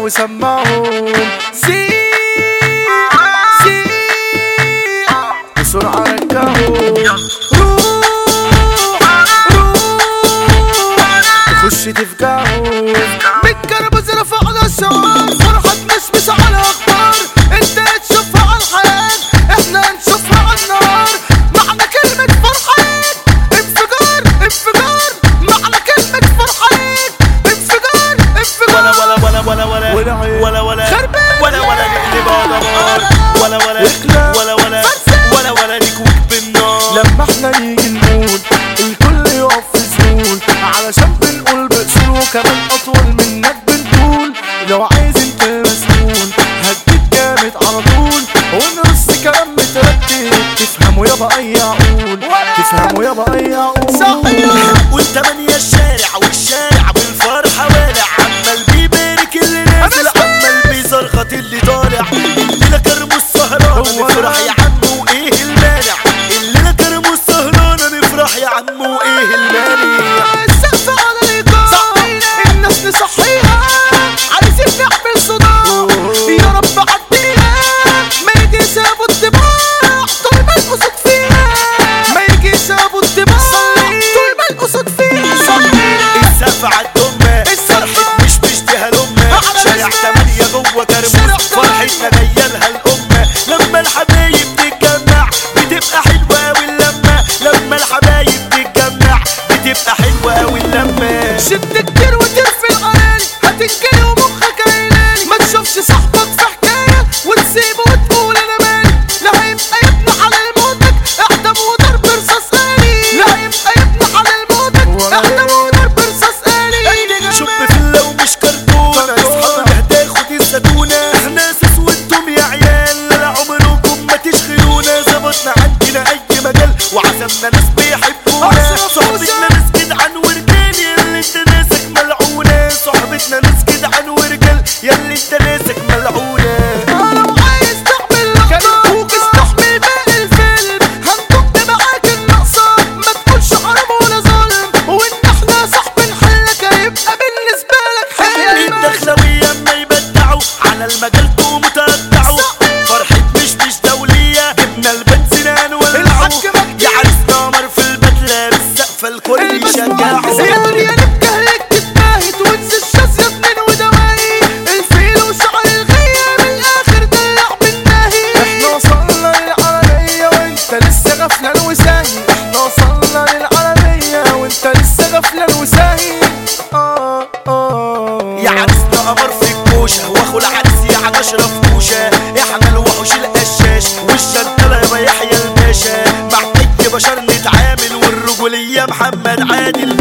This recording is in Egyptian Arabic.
وسمعهم سيء سيء بسرعة رجعهم روح روح تخش تفجعهم بالكربز رفعنا الشعار فرحة نشمس على اخبار انت تشوفها على الحياة احنا نشوفها على النار معنى كلمة فرحين انفجار انفجار معنى كلمة فرحين انفجار ولا انفجار ولا ولا ولا ولا والعين. ولا ولا خربان. ولا ولا نقلبها دمار ولا ولا اخلع. ولا ولا فرسان. ولا ولا نكوك بالنار لما احنا نيجي نقول الكل يقف في زول علشان بنقول بأصول وكمان أطول منك بنقول لو عايز انت مسؤول هديك جامد على طول ونرص كلام مترتب تفهموا يابا أي عقول تفهموا يابا أي عقول صحيح وانت مانية الشارع والشارع بالفرحة والع عمال بيبارك اللي نازل أنا عمال بيزرغط اللي طالع الليلة كرمو السهرانة هو نفرح أنا. يا عم وايه المانع الليلة كرمو السهرانة نفرح يا عم وايه المانع السقف على الإيقاع الناس نصحيها عايزين نعمل صداع يا رب عديها ما يجي سابوا الطباع طول ما القصد فيها ما يجي سابوا الطباع طول ما القصد فيها السقف عالدمة فرحة مش مش دي هلمة على شارع الاسم. تمانية جوه شارع كرموز تمانية. فرحتنا جاية لها الأمة لما الحبايب تتجمع بتبقى حلوة أوي اللمة لما الحبايب تتجمع بتبقى حلوة أوي اللمة شد كتير وترفي الغلالي هتنجلي ومخك عيناني ما تشوفش صاحبك في حكاية وتسيبه وتقول انا مالي لا هيبقى يبنى حلال موتك اعدم وضرب رصاص آلي لا هيبقى يبنى حلال موتك اعدم وضرب رصاص آلي شوف فيلا ومش كرتونة اصحابنا هتاخد الزتونة احنا سيس وانتم يا عيال لا عمركم ما تشغلونا ظبطنا عندنا اي مجال وعزمنا ناس بيحبونا عزم صحبتنا ناس جدعان ورجال ياللي انت ناسك ملعونة صحبتنا ناس جدعان ورجال ياللي انت ناسك ملعونة لو عايز تعمل لقطة استحمل باقي الفيلم هنكب معاك النقصة ما تقولش حرام ولا ظلم وان احنا صاحب نحلك هيبقى بالنسبة لك حلم الدخلوية اما يبدعوا على المجال تقوموا تقطعوا فرحة مش مش دولية جبنا البنزينان ولعوا الحاج مجدي. يا عريسنا قمر في البدلة بالسقفة الكل يشجعوا يا دنيا نبكى لك تتباهت وانسى الشاذ اتنين ودواهي الفيل وشعر الغية من الاخر دلع بالناهي احنا وصلنا للعالمية وانت لسه غفلان وساهي احنا وصلنا للعالمية وانت لسه غفلان وساهي آه آه يا عريسنا قمر في الكوشة واخو العريس يا عم اشرف كوشة احنا الوحوش القشاش والشنطلة يا يحيى الباشا مع اي بشر نتعامل والرجولية محمد عادل